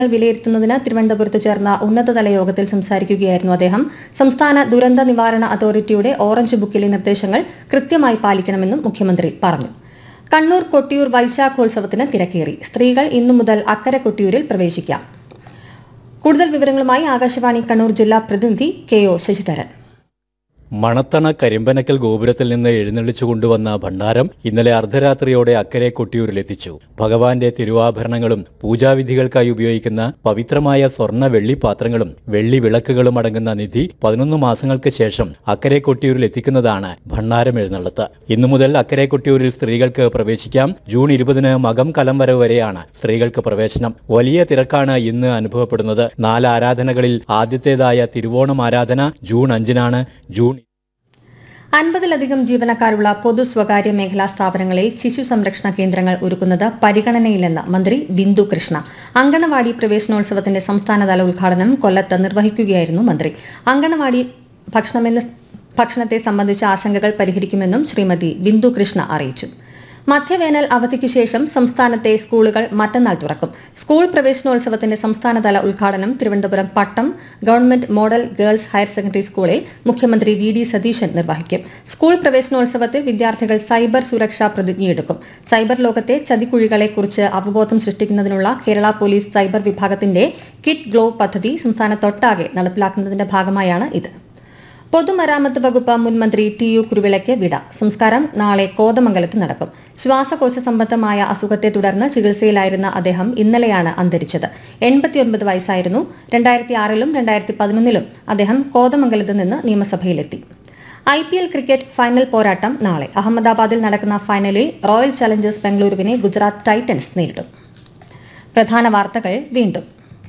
വിലയിരുത്തുന്നതിന് തിരുവനന്തപുരത്ത് ചേർന്ന ഉന്നതതല യോഗത്തിൽ സംസാരിക്കുകയായിരുന്നു അദ്ദേഹം സംസ്ഥാന ദുരന്ത നിവാരണ അതോറിറ്റിയുടെ ഓറഞ്ച് ബുക്കിലെ നിർദ്ദേശങ്ങൾ കൃത്യമായി പാലിക്കണമെന്നും മുഖ്യമന്ത്രി പറഞ്ഞു കണ്ണൂർ കൊട്ടിയൂർ വൈശാഖോത്സവത്തിന് തിരക്കേറി സ്ത്രീകൾ ഇന്നു മുതൽ അക്കരെ കൊട്ടിയൂരിൽ പ്രവേശിക്കാം കൂടുതൽ വിവരങ്ങളുമായി ആകാശവാണി കണ്ണൂർ ജില്ലാ പ്രതിനിധി കെ ഒ ശശിധരൻ മണത്തണ കരിമ്പനക്കൽ ഗോപുരത്തിൽ നിന്ന് എഴുന്നള്ളിച്ചു കൊണ്ടുവന്ന ഭണ്ഡാരം ഇന്നലെ അർദ്ധരാത്രിയോടെ അക്കരെ കൊട്ടിയൂരിലെത്തിച്ചു ഭഗവാന്റെ തിരുവാഭരണങ്ങളും പൂജാവിധികൾക്കായി ഉപയോഗിക്കുന്ന പവിത്രമായ സ്വർണ്ണ വെള്ളി പാത്രങ്ങളും വെള്ളി വിളക്കുകളും അടങ്ങുന്ന നിധി പതിനൊന്ന് മാസങ്ങൾക്ക് ശേഷം അക്കരെ കൊട്ടിയൂരിൽ എത്തിക്കുന്നതാണ് ഭണ്ഡാരം എഴുന്നള്ളത്ത് ഇന്നു മുതൽ അക്കരെ കൊട്ടിയൂരിൽ സ്ത്രീകൾക്ക് പ്രവേശിക്കാം ജൂൺ ഇരുപതിന് മകം കലം വരവ് വരെയാണ് സ്ത്രീകൾക്ക് പ്രവേശനം വലിയ തിരക്കാണ് ഇന്ന് അനുഭവപ്പെടുന്നത് നാല് ആരാധനകളിൽ ആദ്യത്തേതായ തിരുവോണം ആരാധന ജൂൺ അഞ്ചിനാണ് ജൂൺ അൻപതിലധികം ജീവനക്കാരുള്ള പൊതു സ്വകാര്യ മേഖലാ സ്ഥാപനങ്ങളിൽ ശിശു സംരക്ഷണ കേന്ദ്രങ്ങൾ ഒരുക്കുന്നത് പരിഗണനയിലെന്ന് മന്ത്രി ബിന്ദു കൃഷ്ണ അങ്കണവാടി പ്രവേശനോത്സവത്തിന്റെ സംസ്ഥാനതല ഉദ്ഘാടനം കൊല്ലത്ത് നിർവഹിക്കുകയായിരുന്നു മന്ത്രി അങ്കണവാടി ഭക്ഷണമെന്ന് ഭക്ഷണത്തെ സംബന്ധിച്ച ആശങ്കകൾ പരിഹരിക്കുമെന്നും ശ്രീമതി ബിന്ദു കൃഷ്ണ അറിയിച്ചു മധ്യവേനൽ അവധിക്ക് ശേഷം സംസ്ഥാനത്തെ സ്കൂളുകൾ മറ്റന്നാൾ തുറക്കും സ്കൂൾ പ്രവേശനോത്സവത്തിന്റെ സംസ്ഥാനതല ഉദ്ഘാടനം Thiruvananthapuram Pattom government model girls higher secondary സ്കൂളിൽ മുഖ്യമന്ത്രി വി ഡി സതീശൻ നിർവഹിക്കും സ്കൂൾ പ്രവേശനോത്സവത്തിൽ വിദ്യാർത്ഥികൾ സൈബർ സുരക്ഷാ പ്രതിജ്ഞയെടുക്കും സൈബർ ലോകത്തെ ചതിക്കുഴികളെക്കുറിച്ച് അവബോധം സൃഷ്ടിക്കുന്നതിനുള്ള കേരള പോലീസ് സൈബർ വിഭാഗത്തിന്റെ കിറ്റ് ഗ്ലോ പദ്ധതി സംസ്ഥാനത്തൊട്ടാകെ നടപ്പിലാക്കുന്നതിന്റെ ഭാഗമായാണ് ഇത് പൊതുമരാമത്ത് വകുപ്പ് മുൻ മന്ത്രി ടി യു കുരുവിളയ്ക്ക് വിട സംസ്കാരം നാളെ കോതമംഗലത്ത് നടക്കും ശ്വാസകോശ സംബന്ധമായ അസുഖത്തെ തുടർന്ന് ചികിത്സയിലായിരുന്ന അദ്ദേഹം ഇന്നലെയാണ് അന്തരിച്ചത് എൺപത്തിയൊൻപത് വയസ്സായിരുന്നു രണ്ടായിരത്തി ആറിലും രണ്ടായിരത്തി പതിനൊന്നിലും അദ്ദേഹം കോതമംഗലത്ത് നിന്ന് നിയമസഭയിലെത്തി I P L cricket final പോരാട്ടം നാളെ അഹമ്മദാബാദിൽ നടക്കുന്ന ഫൈനലിൽ റോയൽ ചലഞ്ചേഴ്സ് ബംഗളൂരുവിനെ ഗുജറാത്ത് ടൈറ്റൻസ് നേരിടും പ്രധാന വാർത്തകൾ വീണ്ടും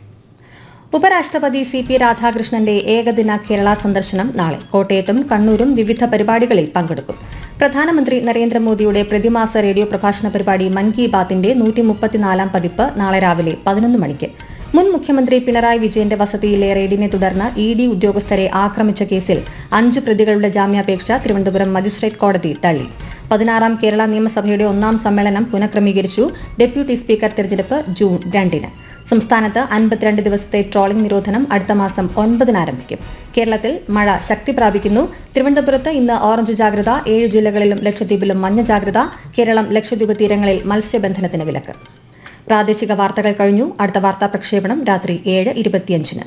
ഉപരാഷ്ട്രപതി സി പി രാധാകൃഷ്ണന്റെ ഏകദിന കേരള സന്ദർശനം നാളെ കോട്ടയത്തും കണ്ണൂരും വിവിധ പരിപാടികളിൽ പങ്കെടുക്കും പ്രധാനമന്ത്രി നരേന്ദ്രമോദിയുടെ പ്രതിമാസ റേഡിയോ പ്രഭാഷണ പരിപാടി മൻ കി ബാത്തിന്റെ നൂറ്റി മുപ്പത്തിനാലാം പതിപ്പ് നാളെ രാവിലെ പതിനൊന്ന് മണിക്ക് മുൻ മുഖ്യമന്ത്രി പിണറായി വിജയന്റെ വസതിയിലെ റെയ്ഡിനെ തുടർന്ന് ഇ ഡി ഉദ്യോഗസ്ഥരെ ആക്രമിച്ച കേസിൽ അഞ്ച് പ്രതികളുടെ ജാമ്യാപേക്ഷ തിരുവനന്തപുരം മജിസ്ട്രേറ്റ് കോടതി തള്ളി പതിനാറാം കേരള നിയമസഭയുടെ ഒന്നാം സമ്മേളനം പുനഃക്രമീകരിച്ചു ഡെപ്യൂട്ടി സ്പീക്കർ തെരഞ്ഞെടുപ്പ് ജൂൺ രണ്ടിന് സംസ്ഥാനത്ത് അൻപത്തിരണ്ട് ദിവസത്തെ ട്രോളിംഗ് നിരോധനം അടുത്ത മാസം ഒൻപതിന് ആരംഭിക്കും കേരളത്തിൽ മഴ ശക്തി പ്രാപിക്കുന്നു തിരുവനന്തപുരത്ത് ഇന്ന് ഓറഞ്ച് ജാഗ്രത ഏഴ് ജില്ലകളിലും ലക്ഷദ്വീപിലും മഞ്ഞ ജാഗ്രത കേരളം ലക്ഷദ്വീപ് തീരങ്ങളിൽ മത്സ്യബന്ധനത്തിന് വിലക്ക് പ്രാദേശിക വാർത്തകൾ കഴിഞ്ഞു അടുത്ത വാർത്താ പ്രക്ഷേപണം രാത്രി ഏഴ് ഇരുപത്തിയഞ്ചിന്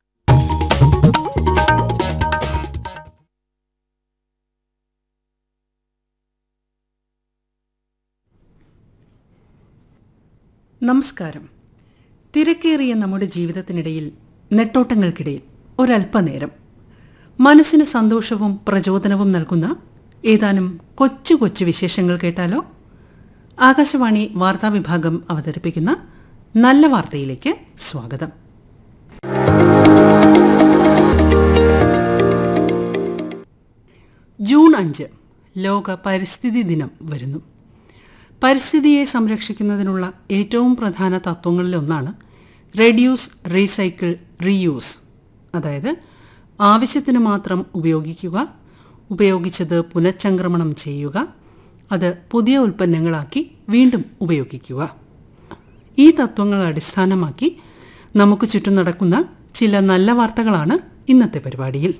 നമസ്കാരം തിരക്കേറിയ നമ്മുടെ ജീവിതത്തിനിടയിൽ നെട്ടോട്ടങ്ങൾക്കിടയിൽ ഒരല്പനേരം മനസ്സിന് സന്തോഷവും പ്രചോദനവും നൽകുന്ന ഏതാനും കൊച്ചു കൊച്ചു വിശേഷങ്ങൾ കേട്ടാലോ ആകാശവാണി വാർത്താ വിഭാഗം അവതരിപ്പിക്കുന്ന നല്ല വാർത്തയിലേക്ക് സ്വാഗതം ജൂൺ അഞ്ച് ലോക പരിസ്ഥിതി ദിനം വരുന്നു പരിസ്ഥിതിയെ സംരക്ഷിക്കുന്നതിനുള്ള ഏറ്റവും പ്രധാന തത്വങ്ങളിലൊന്നാണ് റെഡ്യൂസ് റീസൈക്കിൾ റീയൂസ് അതായത് ആവശ്യത്തിന് മാത്രം ഉപയോഗിക്കുക ഉപയോഗിച്ചത് പുനഃചംക്രമണം ചെയ്യുക അത് പുതിയ ഉൽപ്പന്നങ്ങളാക്കി വീണ്ടും ഉപയോഗിക്കുക ഈ തത്വങ്ങൾ അടിസ്ഥാനമാക്കി നമുക്ക് ചുറ്റും നടക്കുന്ന ചില നല്ല വാർത്തകളാണ് ഇന്നത്തെ പരിപാടിയിൽ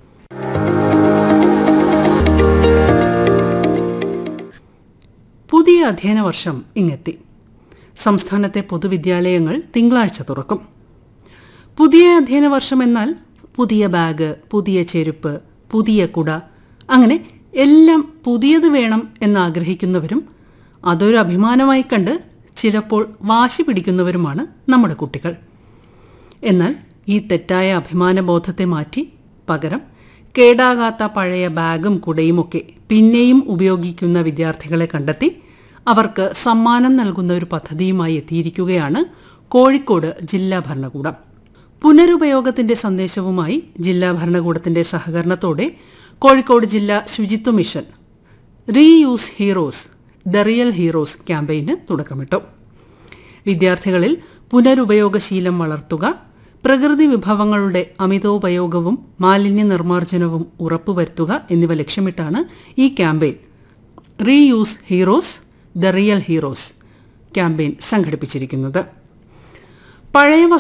പുതിയ അധ്യയന വർഷം ഇങ്ങെത്തി സംസ്ഥാനത്തെ പൊതുവിദ്യാലയങ്ങൾ തിങ്കളാഴ്ച തുറക്കും പുതിയ അധ്യയന വർഷം എന്നാൽ പുതിയ ബാഗ് പുതിയ ചെരുപ്പ് പുതിയ കുട അങ്ങനെ എല്ലാം പുതിയത് വേണം എന്നാഗ്രഹിക്കുന്നവരും അതൊരു അഭിമാനമായി കണ്ട് ചിലപ്പോൾ വാശി പിടിക്കുന്നവരുമാണ് നമ്മുടെ കുട്ടികൾ എന്നാൽ ഈ തെറ്റായ അഭിമാനബോധത്തെ മാറ്റി പകരം കേടാകാത്ത പഴയ ബാഗും കുടയുമൊക്കെ പിന്നെയും ഉപയോഗിക്കുന്ന വിദ്യാർത്ഥികളെ കണ്ടെത്തി അവർക്ക് സമ്മാനം നൽകുന്ന ഒരു പദ്ധതിയുമായി എത്തിയിരിക്കുകയാണ് കോഴിക്കോട് ജില്ലാ ഭരണകൂടം പുനരുപയോഗത്തിന്റെ സന്ദേശവുമായി ജില്ലാ ഭരണകൂടത്തിന്റെ സഹകരണത്തോടെ കോഴിക്കോട് ജില്ലാ ശുചിത്വ mission reuse heroes the real heroes ക്യാമ്പയിന് തുടക്കമിട്ടു വിദ്യാർത്ഥികളിൽ പുനരുപയോഗശീലം വളർത്തുക പ്രകൃതി വിഭവങ്ങളുടെ അമിതോപയോഗവും മാലിന്യ നിർമ്മാർജ്ജനവും ഉറപ്പുവരുത്തുക എന്നിവ ലക്ഷ്യമിട്ടാണ് ഈ campaign reuse heroes the real heroes campaign സംഘടിപ്പിച്ചിരിക്കുന്നത് പഴയ